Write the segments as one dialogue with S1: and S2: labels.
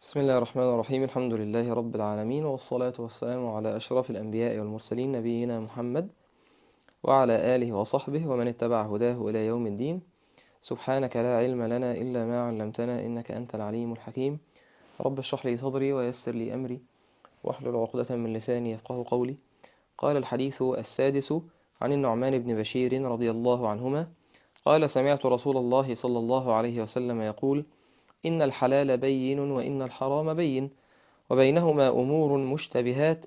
S1: بسم الله الرحمن الرحيم الحمد لله رب العالمين والصلاة والسلام على أشرف الأنبياء والمرسلين نبينا محمد وعلى آله وصحبه ومن اتبع هداه إلى يوم الدين سبحانك لا علم لنا إلا ما علمتنا إنك أنت العليم الحكيم رب اشرح لي صدري ويسر لي أمري واحلل عقدة من لساني يفقه قولي قال الحديث السادس عن النعمان بن بشير رضي الله عنهما قال سمعت رسول الله صلى الله عليه وسلم يقول إن الحلال بين وإن الحرام بين وبينهما أمور مشتبهات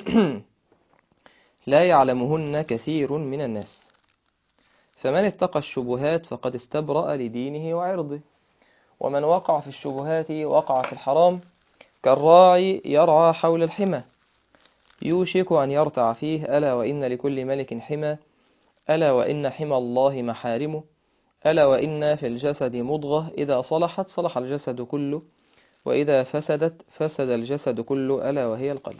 S1: لا يعلمهن كثير من الناس فمن اتقى الشبهات فقد استبرأ لدينه وعرضه ومن وقع في الشبهات وقع في الحرام كالراعي يرعى حول الحمى يوشك أن يرتع فيه ألا وإن لكل ملك حمى ألا وإن حمى الله محارمه ألا وإن في الجسد مضغة إذا صلحت صلح الجسد كله وإذا فسدت فسد الجسد كله ألا وهي القلب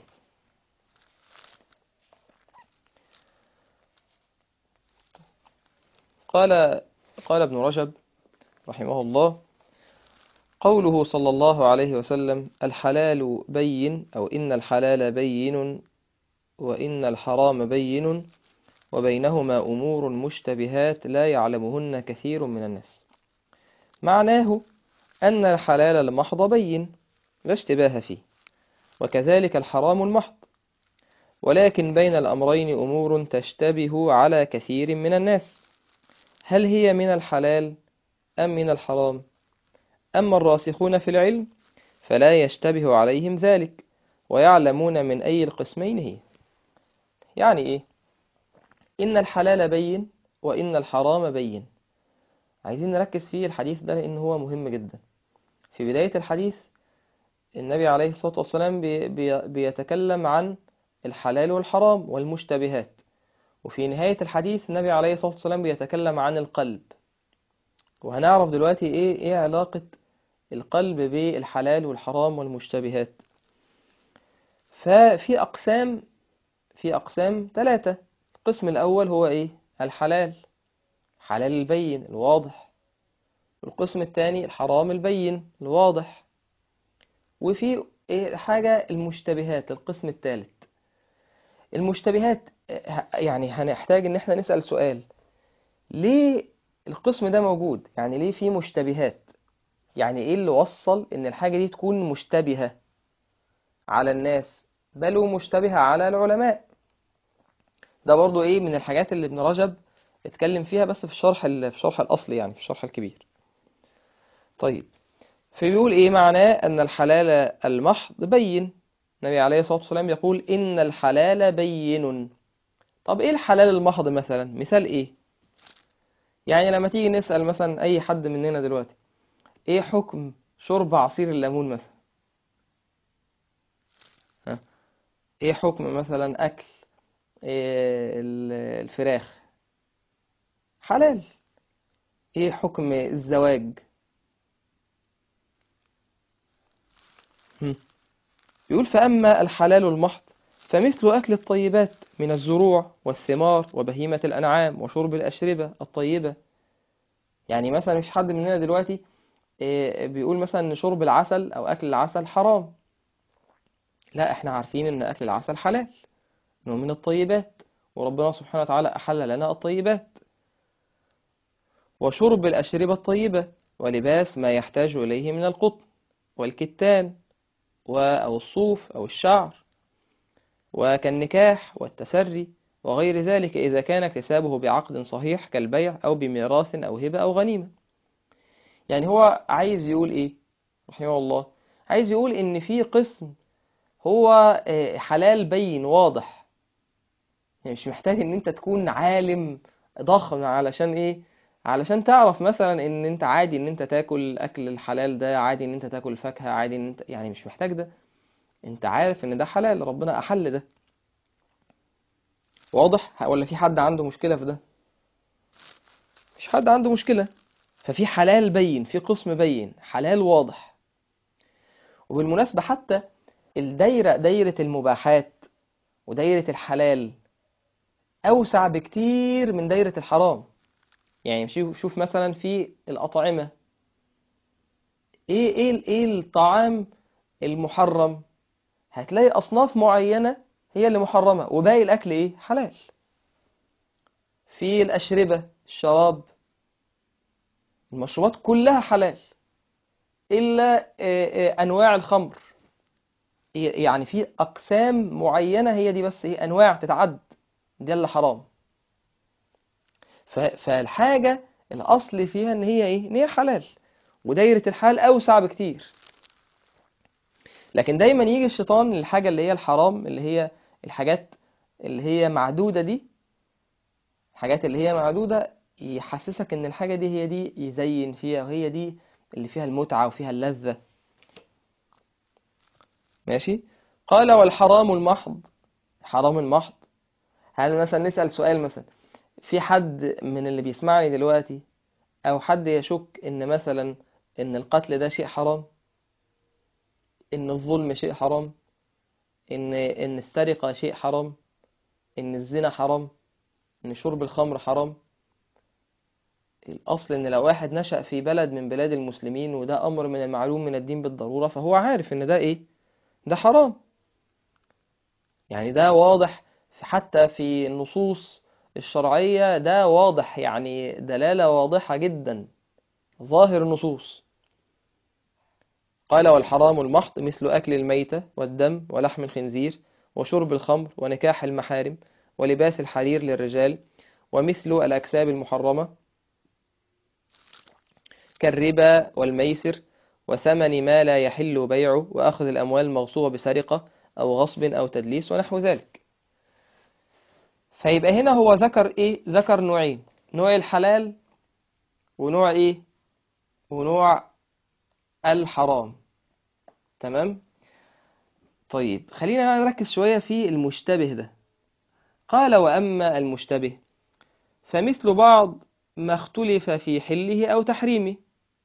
S1: قال قال ابن رجب رحمه الله قوله صلى الله عليه وسلم الحلال بين أو إن الحلال بين وإن الحرام بين وبينهما أمور مشتبهات لا يعلمهن كثير من الناس معناه أن الحلال المحض بين لا اشتباه فيه وكذلك الحرام المحض ولكن بين الأمرين أمور تشتبه على كثير من الناس هل هي من الحلال أم من الحرام أما الراسخون في العلم فلا يشتبه عليهم ذلك ويعلمون من أي القسمين هي يعني إيه إن الحلال بين وإن الحرام بين عايزين نركز في الحديث ده لأن هو مهم جدا في بداية الحديث النبي عليه الصلاة والسلام بي بي بيتكلم عن الحلال والحرام والمشتبهات وفي نهاية الحديث النبي عليه الصلاة والسلام بيتكلم عن القلب وهنعرف دلوقتي إيه إيه علاقة القلب بالحلال والحرام والمشتبهات ففي أقسام في أقسام ثلاثة القسم الأول هو إيه؟ الحلال حلال البين الواضح القسم الثاني الحرام البين الواضح وفي إيه حاجة المشتبهات القسم الثالث المشتبهات يعني هنحتاج إن احنا نسأل سؤال ليه القسم ده موجود؟ يعني ليه في مشتبهات؟ يعني إيه اللي وصل إن الحاجة دي تكون مشتبهة على الناس بل ومشتبهة على العلماء ده برضو ايه من الحاجات اللي ابن رجب اتكلم فيها بس في الشرح في الشرح الاصلي يعني في الشرح الكبير طيب فبيقول ايه معناه ان الحلال المحض بين النبي عليه الصلاة والسلام يقول ان الحلال بين طب ايه الحلال المحض مثلا مثال ايه يعني لما تيجي نسأل مثلا اي حد مننا دلوقتي ايه حكم شرب عصير الليمون مثلا ها ايه حكم مثلا اكل الفراخ حلال ايه حكم الزواج يقول فأما الحلال المحض فمثل أكل الطيبات من الزروع والثمار وبهيمة الأنعام وشرب الأشربة الطيبة يعني مثلا مش حد مننا دلوقتي بيقول مثلا ان شرب العسل أو أكل العسل حرام لا احنا عارفين ان أكل العسل حلال انه من الطيبات وربنا سبحانه وتعالى أحل لنا الطيبات وشرب الأشربة الطيبة ولباس ما يحتاج إليه من القطن والكتان أو الصوف أو الشعر وكالنكاح والتسري وغير ذلك إذا كان اكتسابه بعقد صحيح كالبيع أو بميراث أو هبة أو غنيمة يعني هو عايز يقول إيه رحمه الله عايز يقول إن في قسم هو حلال بين واضح يعني مش محتاج ان انت تكون عالم ضخم علشان ايه علشان تعرف مثلا ان انت عادي ان انت تاكل اكل الحلال ده عادي ان انت تاكل فاكهة عادي ان انت يعني مش محتاج ده انت عارف ان ده حلال ربنا احل ده واضح ولا في حد عنده مشكلة في ده مش حد عنده مشكلة ففي حلال بين في قسم بين حلال واضح وبالمناسبة حتى الدايرة دايرة المباحات ودايرة الحلال أوسع بكتير من دايرة الحرام يعني شوف شوف مثلا في الأطعمة إيه إيه إيه الطعام المحرم هتلاقي أصناف معينة هي اللي محرمة وباقي الأكل إيه حلال في الأشربة الشراب المشروبات كلها حلال إلا أنواع الخمر يعني في أقسام معينة هي دي بس إيه أنواع تتعد دي اللي حرام فالحاجة الأصل فيها إن هي إيه إن هي حلال ودايرة الحال أوسع بكتير لكن دايما يجي الشيطان للحاجة اللي هي الحرام اللي هي الحاجات اللي هي معدودة دي الحاجات اللي هي معدودة يحسسك ان الحاجة دي هي دي يزين فيها وهي دي اللي فيها المتعة وفيها اللذة ماشي قال والحرام المحض حرام المحض هل مثلا نسأل سؤال مثلا في حد من اللي بيسمعني دلوقتي او حد يشك ان مثلا ان القتل ده شيء حرام ان الظلم شيء حرام ان ان السرقة شيء حرام ان الزنا حرام ان شرب الخمر حرام الاصل ان لو واحد نشأ في بلد من بلاد المسلمين وده امر من المعلوم من الدين بالضرورة فهو عارف ان ده ايه ده حرام يعني ده واضح حتى في النصوص الشرعية ده واضح يعني دلالة واضحة جدا ظاهر النصوص قال والحرام المحض مثل أكل الميتة والدم ولحم الخنزير وشرب الخمر ونكاح المحارم ولباس الحرير للرجال ومثل الأكساب المحرمة كالربا والميسر وثمن ما لا يحل بيعه وأخذ الأموال المغصوبة بسرقة أو غصب أو تدليس ونحو ذلك فيبقى هنا هو ذكر إيه؟ ذكر نوعين نوع الحلال ونوع إيه؟ ونوع الحرام تمام طيب خلينا نركز شوية في المشتبه ده قال وأما المشتبه فمثل بعض ما اختلف في حله أو تحريمه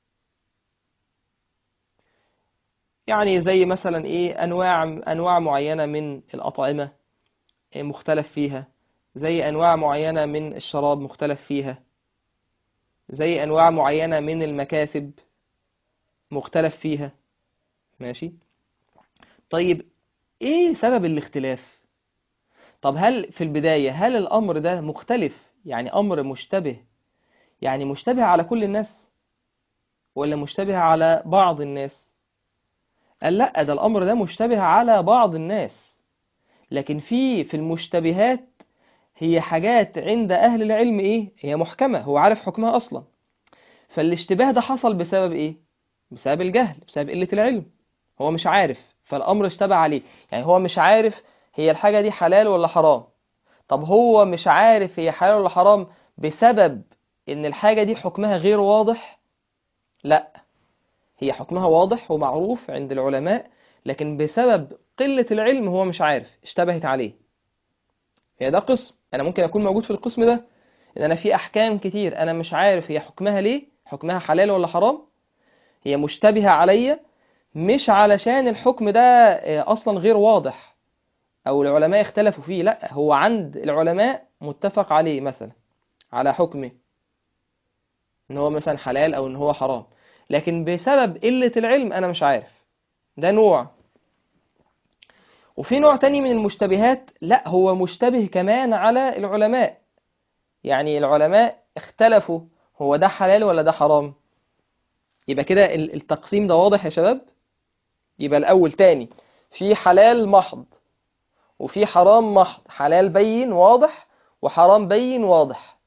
S1: يعني زي مثلا إيه أنواع أنواع معينة من الأطعمة مختلف فيها زي أنواع معينة من الشراب مختلف فيها زي أنواع معينة من المكاسب مختلف فيها ماشي طيب ايه سبب الاختلاف طب هل في البداية هل الأمر ده مختلف يعني أمر مشتبه يعني مشتبه على كل الناس ولا مشتبه على بعض الناس قال لا ده الأمر ده مشتبه على بعض الناس لكن في في المشتبهات هي حاجات عند أهل العلم إيه هي محكمة هو عارف حكمها أصلا فالاشتباه ده حصل بسبب إيه بسبب الجهل بسبب قلة العلم هو مش عارف فالأمر اشتبه عليه يعني هو مش عارف هي الحاجة دي حلال ولا حرام طب هو مش عارف هي حلال ولا حرام بسبب ان الحاجة دي حكمها غير واضح لا هي حكمها واضح ومعروف عند العلماء لكن بسبب قلة العلم هو مش عارف اشتبهت عليه هي ده قسم انا ممكن اكون موجود في القسم ده ان انا في احكام كتير انا مش عارف هي حكمها ليه حكمها حلال ولا حرام هي مشتبهة عليا مش علشان الحكم ده اصلا غير واضح او العلماء اختلفوا فيه لا هو عند العلماء متفق عليه مثلا على حكمه ان هو مثلا حلال او ان هو حرام لكن بسبب قلة العلم انا مش عارف ده نوع وفي نوع تاني من المشتبهات لا هو مشتبه كمان على العلماء يعني العلماء اختلفوا هو ده حلال ولا ده حرام يبقى كده التقسيم ده واضح يا شباب يبقى الأول تاني في حلال محض وفي حرام محض حلال بين واضح وحرام بين واضح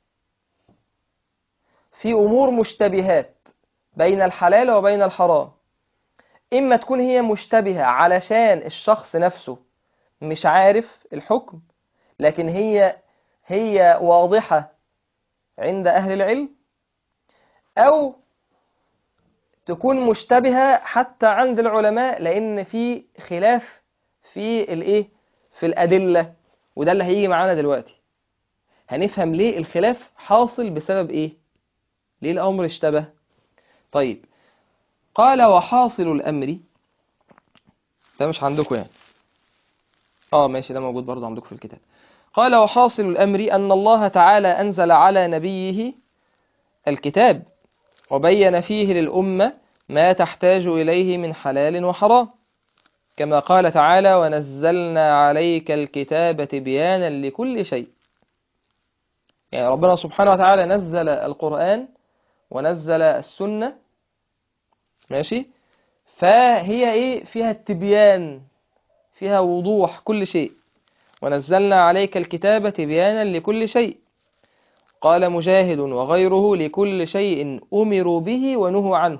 S1: في أمور مشتبهات بين الحلال وبين الحرام إما تكون هي مشتبهة علشان الشخص نفسه مش عارف الحكم لكن هي هي واضحة عند أهل العلم أو تكون مشتبهة حتى عند العلماء لأن في خلاف في الإيه في الأدلة وده اللي هيجي معانا دلوقتي هنفهم ليه الخلاف حاصل بسبب إيه ليه الأمر اشتبه طيب قال وحاصل الأمر ده مش عندكم يعني اه ماشي ده موجود برضه عندكم في الكتاب قال وحاصل الأمر أن الله تعالى أنزل على نبيه الكتاب وبين فيه للأمة ما تحتاج إليه من حلال وحرام كما قال تعالى ونزلنا عليك الكتاب تبيانا لكل شيء يعني ربنا سبحانه وتعالى نزل القرآن ونزل السنة ماشي فهي ايه فيها التبيان فيها وضوح كل شيء ونزلنا عليك الكتاب تبيانا لكل شيء قال مجاهد وغيره لكل شيء أمروا به ونهوا عنه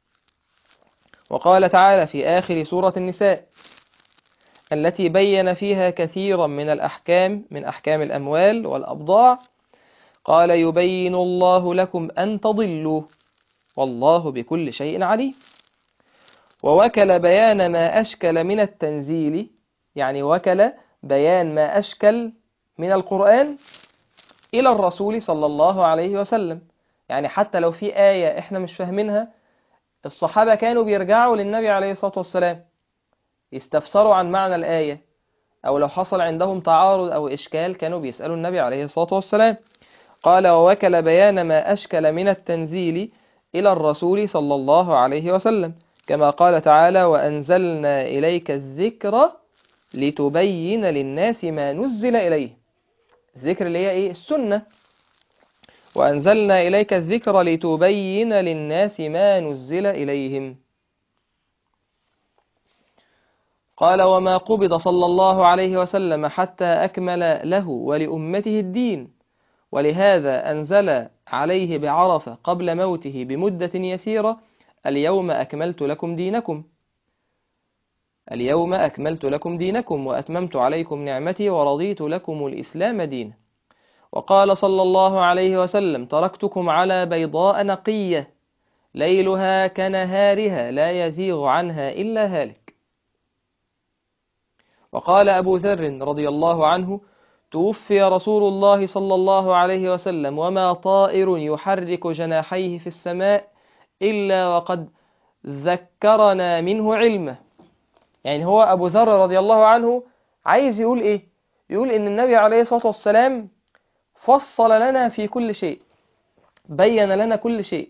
S1: وقال تعالى في آخر سورة النساء التي بين فيها كثيرا من الأحكام من أحكام الأموال والأبضاع قال يبين الله لكم أن تضلوا والله بكل شيء عليم ووكل بيان ما أشكل من التنزيل يعني وكل بيان ما أشكل من القرآن إلى الرسول صلى الله عليه وسلم يعني حتى لو في آية إحنا مش فاهمينها الصحابة كانوا بيرجعوا للنبي عليه الصلاة والسلام يستفسروا عن معنى الآية أو لو حصل عندهم تعارض أو إشكال كانوا بيسألوا النبي عليه الصلاة والسلام قال ووكل بيان ما أشكل من التنزيل إلى الرسول صلى الله عليه وسلم كما قال تعالى وأنزلنا إليك الذكر لتبين للناس ما نزل إليه الذكر اللي هي إيه السنة وأنزلنا إليك الذكر لتبين للناس ما نزل إليهم قال وما قبض صلى الله عليه وسلم حتى أكمل له ولأمته الدين ولهذا أنزل عليه بعرفة قبل موته بمدة يسيرة اليوم أكملت لكم دينكم اليوم أكملت لكم دينكم وأتممت عليكم نعمتي ورضيت لكم الإسلام دينا وقال صلى الله عليه وسلم تركتكم على بيضاء نقية ليلها كنهارها لا يزيغ عنها إلا هالك وقال أبو ذر رضي الله عنه توفي رسول الله صلى الله عليه وسلم وما طائر يحرك جناحيه في السماء إلا وقد ذكرنا منه علمه يعني هو أبو ذر رضي الله عنه عايز يقول إيه يقول إن النبي عليه الصلاة والسلام فصل لنا في كل شيء بين لنا كل شيء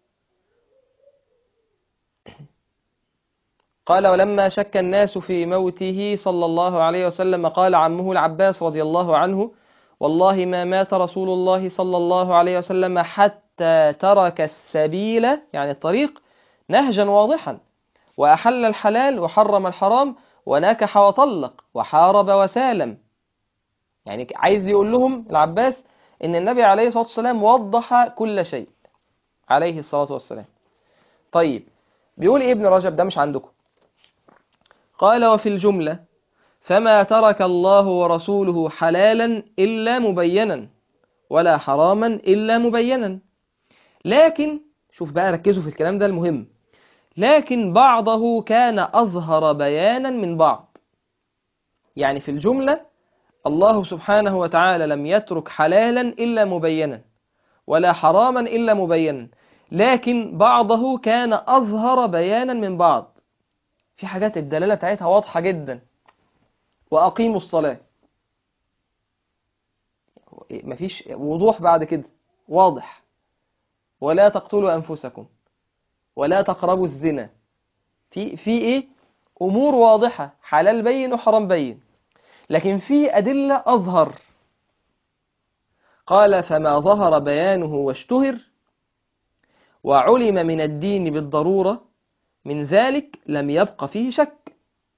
S1: قال ولما شك الناس في موته صلى الله عليه وسلم قال عمه العباس رضي الله عنه والله ما مات رسول الله صلى الله عليه وسلم حتى ترك السبيل يعني الطريق نهجا واضحا وأحل الحلال وحرم الحرام ونكح وطلق وحارب وسالم يعني عايز يقول لهم العباس ان النبي عليه الصلاة والسلام وضح كل شيء عليه الصلاة والسلام طيب بيقول ايه ابن رجب ده مش عندكم قال وفي الجملة فما ترك الله ورسوله حلالا إلا مبينا ولا حراما إلا مبينا لكن شوف بقى ركزوا في الكلام ده المهم لكن بعضه كان أظهر بيانا من بعض يعني في الجملة الله سبحانه وتعالى لم يترك حلالا إلا مبينا ولا حراما إلا مبينا لكن بعضه كان أظهر بيانا من بعض في حاجات الدلالة بتاعتها واضحة جدا وأقيموا الصلاة مفيش وضوح بعد كده واضح ولا تقتلوا أنفسكم ولا تقربوا الزنا في في ايه امور واضحه حلال بين وحرام بين لكن في ادله اظهر قال فما ظهر بيانه واشتهر وعلم من الدين بالضروره من ذلك لم يبق فيه شك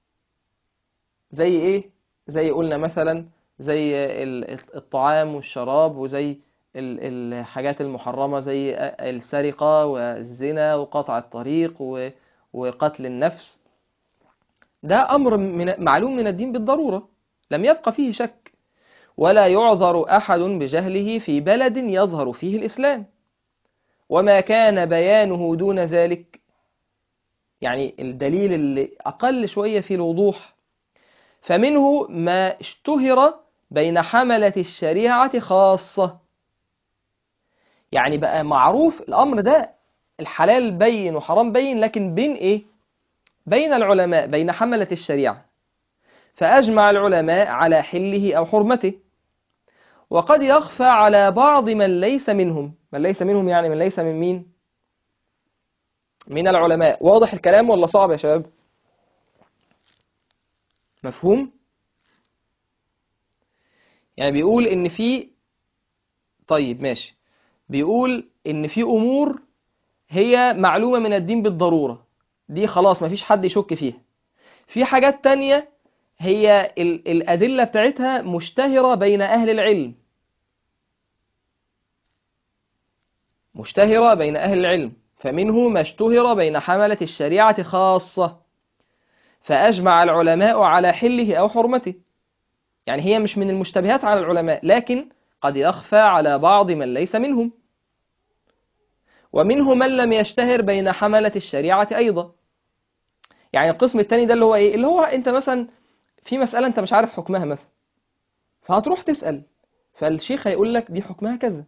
S1: زي ايه زي قلنا مثلا زي الطعام والشراب وزي الحاجات المحرمة زي السرقة والزنا وقطع الطريق وقتل النفس ده أمر من معلوم من الدين بالضرورة لم يبقى فيه شك ولا يعذر أحد بجهله في بلد يظهر فيه الإسلام وما كان بيانه دون ذلك يعني الدليل اللي أقل شوية في الوضوح فمنه ما اشتهر بين حملة الشريعة خاصة يعني بقى معروف الأمر ده الحلال بين وحرام بين لكن بين إيه؟ بين العلماء بين حملة الشريعة فأجمع العلماء على حله أو حرمته وقد يخفى على بعض من ليس منهم من ليس منهم يعني من ليس من مين؟ من العلماء واضح الكلام ولا صعب يا شباب؟ مفهوم يعني بيقول ان في طيب ماشي بيقول ان في امور هي معلومة من الدين بالضرورة دي خلاص مفيش حد يشك فيها في حاجات تانية هي ال- الأدلة بتاعتها مشتهرة بين أهل العلم مشتهرة بين أهل العلم فمنه ما اشتهر بين حملة الشريعة خاصة فأجمع العلماء على حله أو حرمته يعني هي مش من المشتبهات على العلماء لكن قد يخفى على بعض من ليس منهم ومنه من لم يشتهر بين حملة الشريعة أيضا يعني القسم الثاني ده اللي هو إيه اللي هو أنت مثلا في مسألة أنت مش عارف حكمها مثلا فهتروح تسأل فالشيخ هيقول لك دي حكمها كذا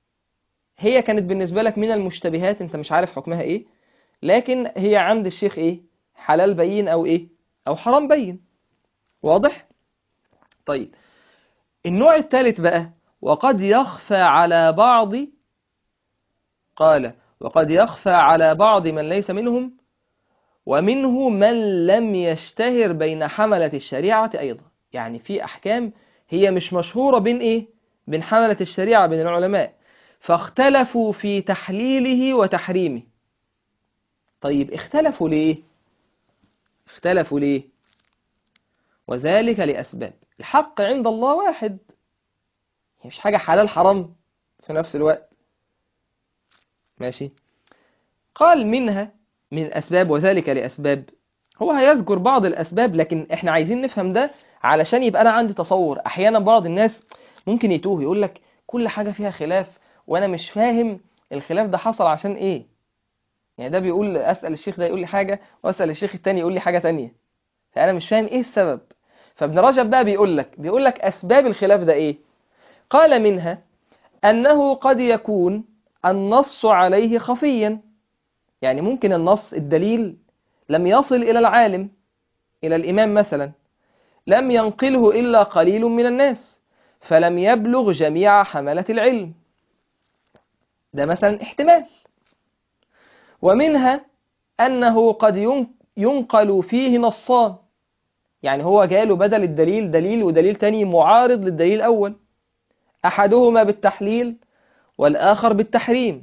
S1: هي كانت بالنسبة لك من المشتبهات أنت مش عارف حكمها إيه لكن هي عند الشيخ إيه حلال بين أو إيه أو حرام بين واضح طيب النوع الثالث بقى وقد يخفى على بعض قال وقد يخفى على بعض من ليس منهم ومنه من لم يشتهر بين حملة الشريعة أيضا يعني في أحكام هي مش مشهورة بين إيه بين حملة الشريعة بين العلماء فاختلفوا في تحليله وتحريمه طيب اختلفوا ليه اختلفوا ليه وذلك لأسباب الحق عند الله واحد هي مش حاجة حلال حرام في نفس الوقت ماشي قال منها من الأسباب وذلك لأسباب هو هيذكر بعض الأسباب لكن احنا عايزين نفهم ده علشان يبقى أنا عندي تصور أحيانا بعض الناس ممكن يتوه يقول لك كل حاجة فيها خلاف وأنا مش فاهم الخلاف ده حصل عشان إيه يعني ده بيقول أسأل الشيخ ده يقول لي حاجة وأسأل الشيخ التاني يقول لي حاجة تانية فأنا مش فاهم إيه السبب فابن رجب بقى بيقول لك بيقول لك أسباب الخلاف ده إيه قال منها أنه قد يكون النص عليه خفيا يعني ممكن النص الدليل لم يصل إلى العالم إلى الإمام مثلا لم ينقله إلا قليل من الناس فلم يبلغ جميع حملة العلم ده مثلا احتمال ومنها أنه قد ينقل فيه نصان يعني هو جاله بدل الدليل دليل ودليل تاني معارض للدليل الأول أحدهما بالتحليل والآخر بالتحريم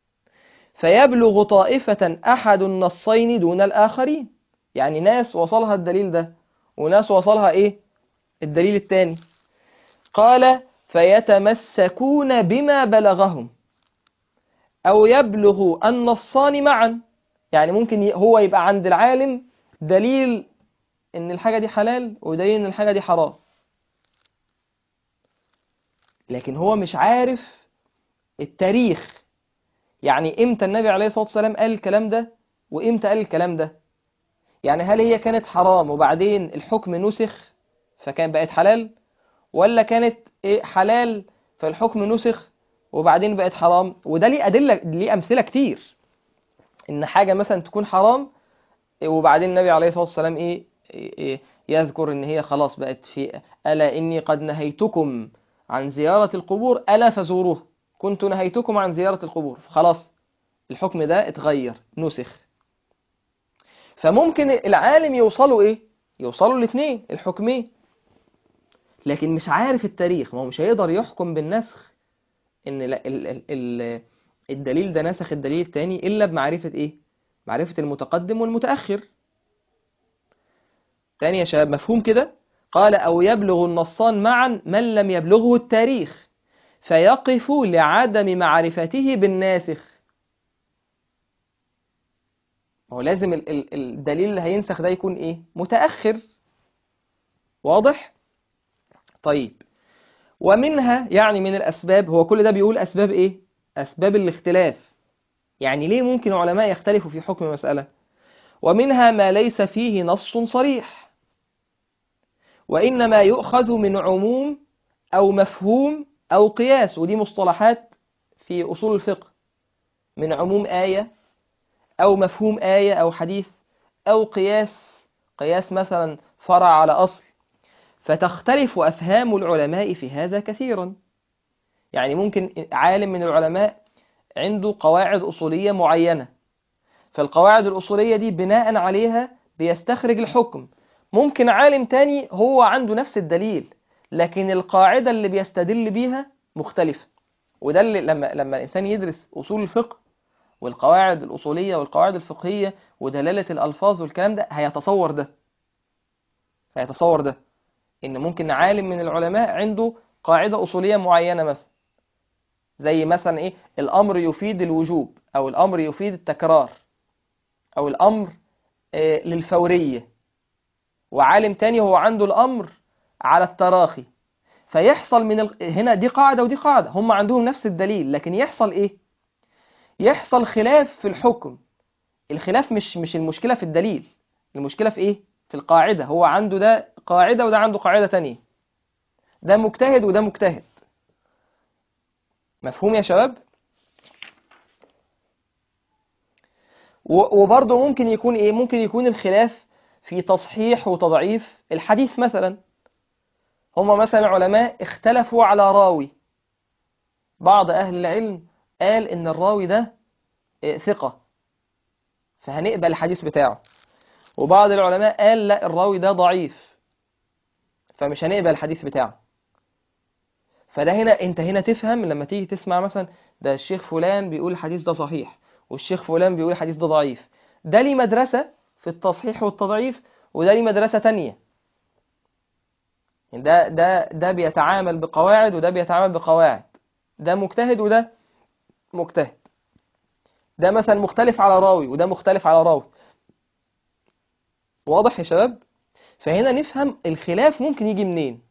S1: فيبلغ طائفة أحد النصين دون الآخرين يعني ناس وصلها الدليل ده وناس وصلها إيه الدليل الثاني قال فيتمسكون بما بلغهم أو يبلغ النصان معا يعني ممكن هو يبقى عند العالم دليل إن الحاجة دي حلال ودليل إن الحاجة دي حرام لكن هو مش عارف التاريخ يعني امتى النبي عليه الصلاة والسلام قال الكلام ده وامتى قال الكلام ده يعني هل هي كانت حرام وبعدين الحكم نسخ فكان بقت حلال ولا كانت ايه حلال فالحكم نسخ وبعدين بقت حرام وده ليه أدلة ليه أمثلة كتير إن حاجة مثلا تكون حرام وبعدين النبي عليه الصلاة والسلام إيه, إيه يذكر إن هي خلاص بقت في ألا إني قد نهيتكم عن زيارة القبور ألا فزوروها كنت نهيتكم عن زيارة القبور خلاص الحكم ده اتغير نسخ فممكن العالم يوصلوا ايه يوصلوا الاثنين الحكمين لكن مش عارف التاريخ ما هو مش هيقدر يحكم بالنسخ ان ال ال ال الدليل ده نسخ الدليل الثاني الا بمعرفة ايه معرفة المتقدم والمتأخر تاني يا شباب مفهوم كده قال او يبلغ النصان معا من لم يبلغه التاريخ فيقف لعدم معرفته بالناسخ هو لازم ال ال الدليل اللي هينسخ ده يكون ايه متأخر واضح طيب ومنها يعني من الأسباب هو كل ده بيقول أسباب ايه أسباب الاختلاف يعني ليه ممكن علماء يختلفوا في حكم مسألة ومنها ما ليس فيه نص صريح وإنما يؤخذ من عموم أو مفهوم أو قياس ودي مصطلحات في أصول الفقه من عموم آية أو مفهوم آية أو حديث أو قياس قياس مثلا فرع على أصل فتختلف أفهام العلماء في هذا كثيرا يعني ممكن عالم من العلماء عنده قواعد أصولية معينة فالقواعد الأصولية دي بناء عليها بيستخرج الحكم ممكن عالم تاني هو عنده نفس الدليل لكن القاعدة اللي بيستدل بيها مختلفة وده اللي لما لما الإنسان يدرس أصول الفقه والقواعد الأصولية والقواعد الفقهية ودلالة الألفاظ والكلام ده هيتصور ده هيتصور ده إن ممكن عالم من العلماء عنده قاعدة أصولية معينة مثلا زي مثلا إيه الأمر يفيد الوجوب أو الأمر يفيد التكرار أو الأمر آه، للفورية وعالم تاني هو عنده الأمر على التراخي فيحصل من ال... هنا دي قاعدة ودي قاعدة هم عندهم نفس الدليل لكن يحصل إيه يحصل خلاف في الحكم الخلاف مش مش المشكلة في الدليل المشكلة في إيه في القاعدة هو عنده ده قاعدة وده عنده قاعدة تانية ده مجتهد وده مجتهد مفهوم يا شباب و- وبرضه ممكن يكون ايه ممكن يكون الخلاف في تصحيح وتضعيف الحديث مثلا هما مثلا علماء اختلفوا على راوي بعض اهل العلم قال ان الراوي ده إيه، ثقة فهنقبل الحديث بتاعه وبعض العلماء قال لا الراوي ده ضعيف فمش هنقبل الحديث بتاعه فده هنا انت هنا تفهم لما تيجي تسمع مثلا ده الشيخ فلان بيقول الحديث ده صحيح والشيخ فلان بيقول الحديث ده ضعيف ده ليه مدرسة في التصحيح والتضعيف وده ليه مدرسة تانية ده ده ده بيتعامل بقواعد وده بيتعامل بقواعد ده مجتهد وده مجتهد ده مثلا مختلف على راوي وده مختلف على راوي واضح يا شباب فهنا نفهم الخلاف ممكن يجي منين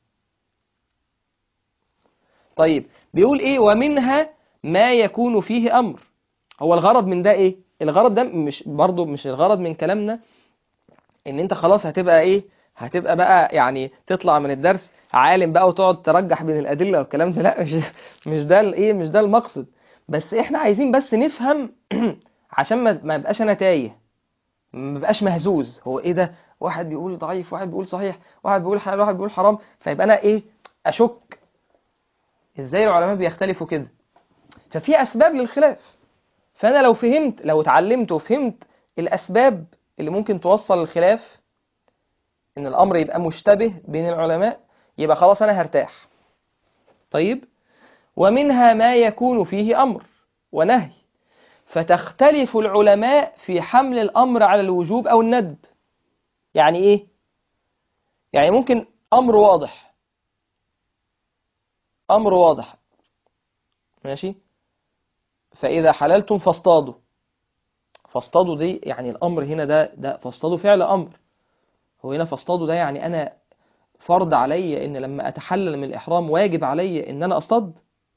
S1: طيب بيقول ايه ومنها ما يكون فيه امر هو الغرض من ده ايه الغرض ده مش برضو مش الغرض من كلامنا ان انت خلاص هتبقى ايه هتبقى بقى يعني تطلع من الدرس عالم بقى وتقعد ترجح بين الادله والكلام ده لا مش مش ده الايه مش ده المقصد بس احنا عايزين بس نفهم عشان ما ما يبقاش انا تايه ما بقاش مهزوز هو ايه ده واحد بيقول ضعيف واحد بيقول صحيح واحد بيقول حلال واحد بيقول حرام فيبقى انا ايه اشك ازاي العلماء بيختلفوا كده ففي اسباب للخلاف فانا لو فهمت لو اتعلمت وفهمت الاسباب اللي ممكن توصل للخلاف ان الامر يبقى مشتبه بين العلماء يبقى خلاص انا هرتاح طيب ومنها ما يكون فيه امر ونهي فتختلف العلماء في حمل الامر على الوجوب او الندب يعني ايه يعني ممكن امر واضح امر واضح ماشي فإذا حللتم فاصطادوا فاصطادوا دي يعني الأمر هنا ده ده فاصطادوا فعل أمر هو هنا فاصطادوا ده يعني أنا فرض علي إن لما أتحلل من الإحرام واجب علي إن أنا أصطاد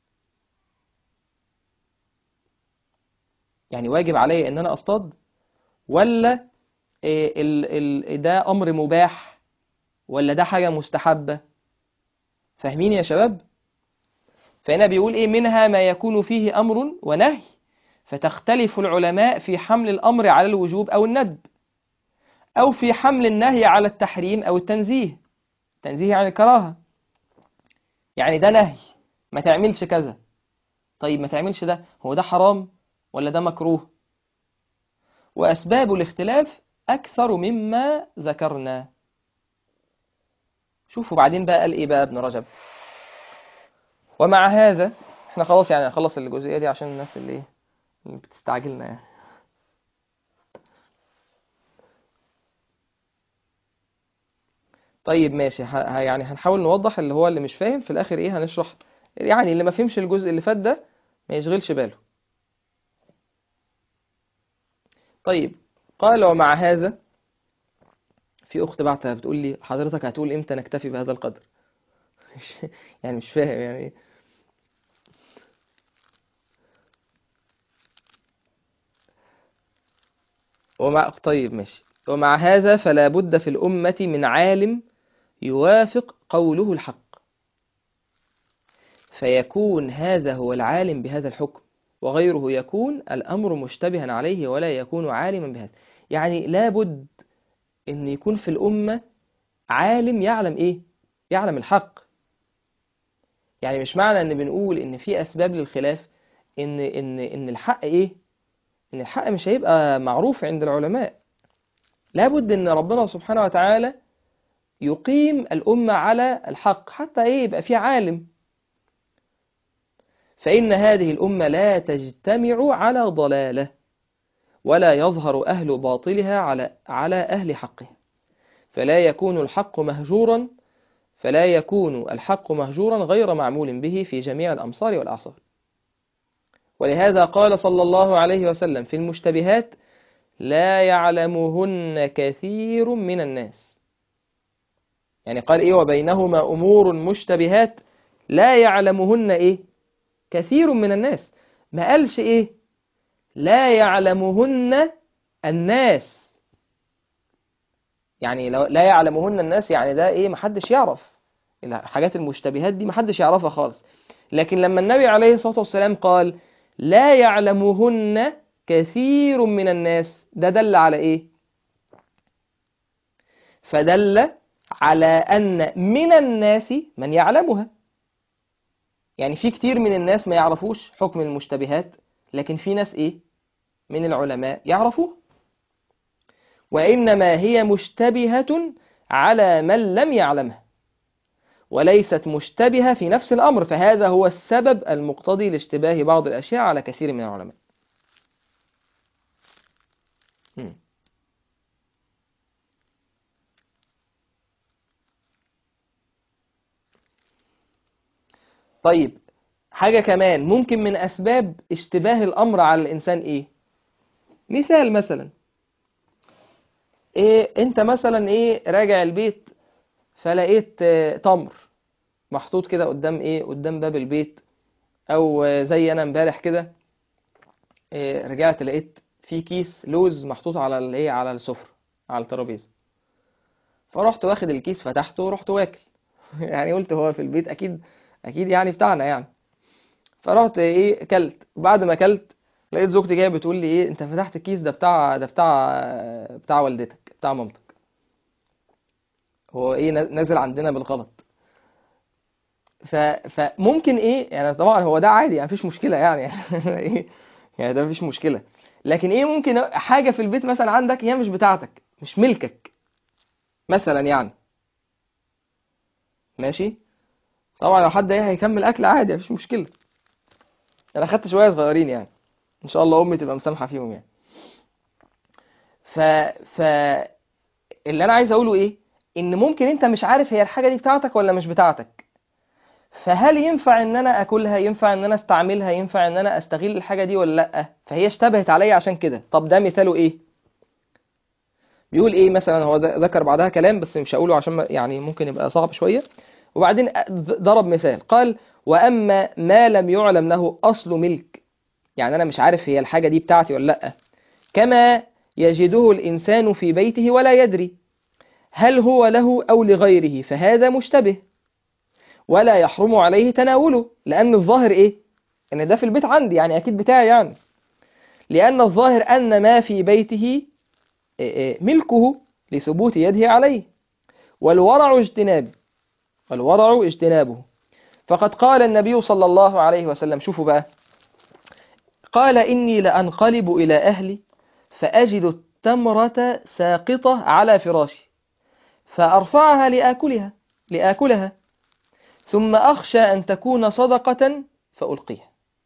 S1: يعني واجب علي إن أنا أصطاد ولا إيه ال ال ده أمر مباح ولا ده حاجة مستحبة فاهمين يا شباب؟ فهنا بيقول إيه منها ما يكون فيه أمر ونهي فتختلف العلماء في حمل الأمر على الوجوب أو الندب أو في حمل النهي على التحريم أو التنزيه تنزيه عن الكراهة يعني ده نهي ما تعملش كذا طيب ما تعملش ده هو ده حرام ولا ده مكروه وأسباب الاختلاف أكثر مما ذكرنا شوفوا بعدين بقى قال إيه بقى ابن رجب ومع هذا احنا خلاص يعني هنخلص الجزئية دي عشان الناس اللي ايه اللي بتستعجلنا يعني طيب ماشي ه... ه- يعني هنحاول نوضح اللي هو اللي مش فاهم في الآخر ايه هنشرح يعني اللي ما فهمش الجزء اللي فات ده ما يشغلش باله طيب قال ومع هذا في أخت بعتها بتقول لي حضرتك هتقول امتى نكتفي بهذا القدر يعني مش فاهم يعني ايه ومع طيب ماشي ومع هذا فلا بد في الأمة من عالم يوافق قوله الحق فيكون هذا هو العالم بهذا الحكم وغيره يكون الأمر مشتبها عليه ولا يكون عالما بهذا يعني لا بد أن يكون في الأمة عالم يعلم إيه يعلم الحق يعني مش معنى أن بنقول أن في أسباب للخلاف إن إن إن الحق إيه إن الحق مش هيبقى معروف عند العلماء لابد إن ربنا سبحانه وتعالى يقيم الأمة على الحق حتى إيه يبقى في عالم فإن هذه الأمة لا تجتمع على ضلالة ولا يظهر أهل باطلها على على أهل حقها فلا يكون الحق مهجورا فلا يكون الحق مهجورا غير معمول به في جميع الأمصار والأعصار ولهذا قال صلى الله عليه وسلم في المشتبهات لا يعلمهن كثير من الناس يعني قال إيه وبينهما أمور مشتبهات لا يعلمهن إيه كثير من الناس ما قالش إيه لا يعلمهن الناس يعني لو لا يعلمهن الناس يعني ده إيه محدش يعرف الحاجات المشتبهات دي محدش يعرفها خالص لكن لما النبي عليه الصلاة والسلام قال لا يعلمهن كثير من الناس ده دل على ايه فدل على ان من الناس من يعلمها يعني في كتير من الناس ما يعرفوش حكم المشتبهات لكن في ناس ايه من العلماء يعرفوه وانما هي مشتبهة على من لم يعلمها وليست مشتبهة في نفس الأمر فهذا هو السبب المقتضي لاشتباه بعض الأشياء على كثير من العلماء م. طيب حاجة كمان ممكن من أسباب اشتباه الأمر على الإنسان إيه مثال مثلا إيه أنت مثلا إيه راجع البيت فلقيت آه، تمر محطوط كده قدام ايه قدام باب البيت او آه، زي انا امبارح كده آه، رجعت لقيت في كيس لوز محطوط على الايه على السفرة على الترابيزه فرحت واخد الكيس فتحته ورحت واكل يعني قلت هو في البيت اكيد اكيد يعني بتاعنا يعني فرحت ايه كلت وبعد ما كلت لقيت زوجتي جايه بتقول لي ايه انت فتحت الكيس ده بتاع ده بتاع بتاع والدتك بتاع مامتك هو ايه نازل عندنا بالغلط ف... فممكن ايه يعني طبعا هو ده عادي يعني مفيش مشكله يعني ايه يعني ده مفيش مشكله لكن ايه ممكن حاجه في البيت مثلا عندك هي مش بتاعتك مش ملكك مثلا يعني ماشي طبعا لو حد ايه هيكمل اكل عادي مفيش مشكله انا خدت شويه صغيرين يعني ان شاء الله امي تبقى مسامحه فيهم يعني ف ف اللي انا عايز اقوله ايه ان ممكن انت مش عارف هي الحاجه دي بتاعتك ولا مش بتاعتك فهل ينفع ان انا اكلها ينفع ان انا استعملها ينفع ان انا استغل الحاجه دي ولا لا فهي اشتبهت عليا عشان كده طب ده مثاله ايه بيقول ايه مثلا هو ذ- ذكر بعدها كلام بس مش هقوله عشان ما- يعني ممكن يبقى صعب شويه وبعدين أ- ضرب مثال قال واما ما لم يعلم له اصل ملك يعني انا مش عارف هي الحاجه دي بتاعتي ولا لا كما يجده الانسان في بيته ولا يدري هل هو له او لغيره فهذا مشتبه ولا يحرم عليه تناوله لأن الظاهر إيه؟ إن ده في البيت عندي يعني أكيد بتاعي يعني لأن الظاهر أن ما في بيته إيه إيه ملكه لثبوت يده عليه والورع اجتناب والورع اجتنابه فقد قال النبي صلى الله عليه وسلم شوفوا بقى قال إني لأنقلب إلى أهلي فأجد التمرة ساقطة على فراشي فأرفعها لآكلها لآكلها ثم أخشى أن تكون صدقة فألقيها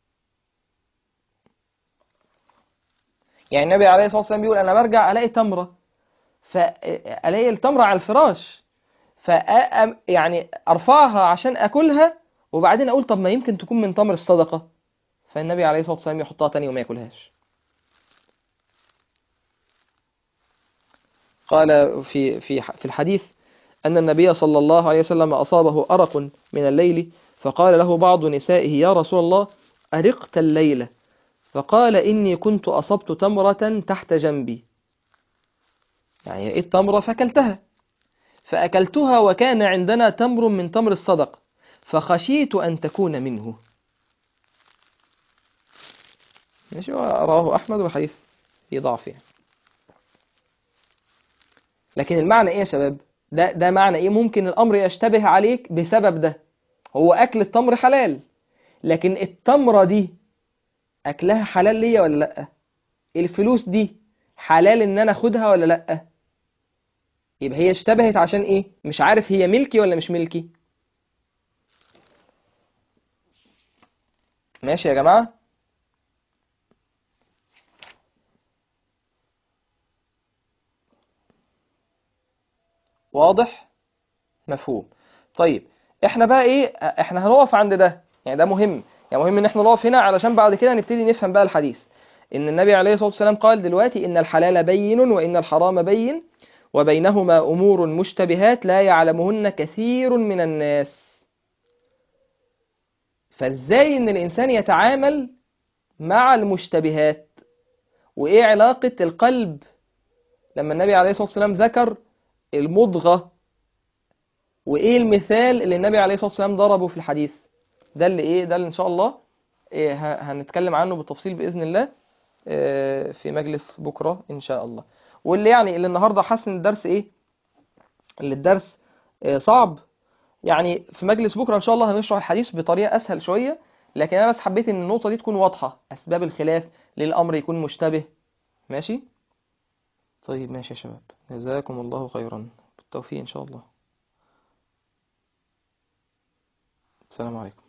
S1: يعني النبي عليه الصلاة والسلام بيقول أنا برجع ألاقي تمرة فألاقي التمرة على الفراش ف يعني أرفعها عشان أكلها وبعدين أقول طب ما يمكن تكون من تمر الصدقة فالنبي عليه الصلاة والسلام يحطها تاني وما ياكلهاش قال في في في الحديث أن النبي صلى الله عليه وسلم أصابه أرق من الليل فقال له بعض نسائه يا رسول الله أرقت الليلة فقال إني كنت أصبت تمرة تحت جنبي يعني إيه التمرة فأكلتها فأكلتها وكان عندنا تمر من تمر الصدق فخشيت أن تكون منه ماشي رواه أحمد وحديث في ضعف يعني. لكن المعنى إيه يا شباب ده ده معنى إيه ممكن الأمر يشتبه عليك بسبب ده هو أكل التمر حلال لكن التمرة دي أكلها حلال ليا ولا لأ الفلوس دي حلال إن أنا أخدها ولا لأ يبقى هي اشتبهت عشان ايه مش عارف هي ملكي ولا مش ملكي ماشي يا جماعة واضح مفهوم طيب احنا بقى ايه احنا هنقف عند ده يعني ده مهم يعني مهم ان احنا نقف هنا علشان بعد كده نبتدي نفهم بقى الحديث ان النبي عليه الصلاة والسلام قال دلوقتي ان الحلال بين وان الحرام بين وبينهما امور مشتبهات لا يعلمهن كثير من الناس فازاي ان الانسان يتعامل مع المشتبهات وايه علاقة القلب لما النبي عليه الصلاة والسلام ذكر المضغة وايه المثال اللي النبي عليه الصلاة والسلام ضربه في الحديث ده اللي ايه ده اللي ان شاء الله إيه هنتكلم عنه بالتفصيل بإذن الله إيه في مجلس بكرة ان شاء الله واللي يعني اللي النهاردة حاسس ان الدرس ايه اللي الدرس إيه صعب يعني في مجلس بكرة ان شاء الله هنشرح الحديث بطريقة اسهل شوية لكن انا بس حبيت ان النقطة دي تكون واضحة اسباب الخلاف للامر يكون مشتبه ماشي طيب ماشي يا شباب جزاكم الله خيرا بالتوفيق ان شاء الله السلام عليكم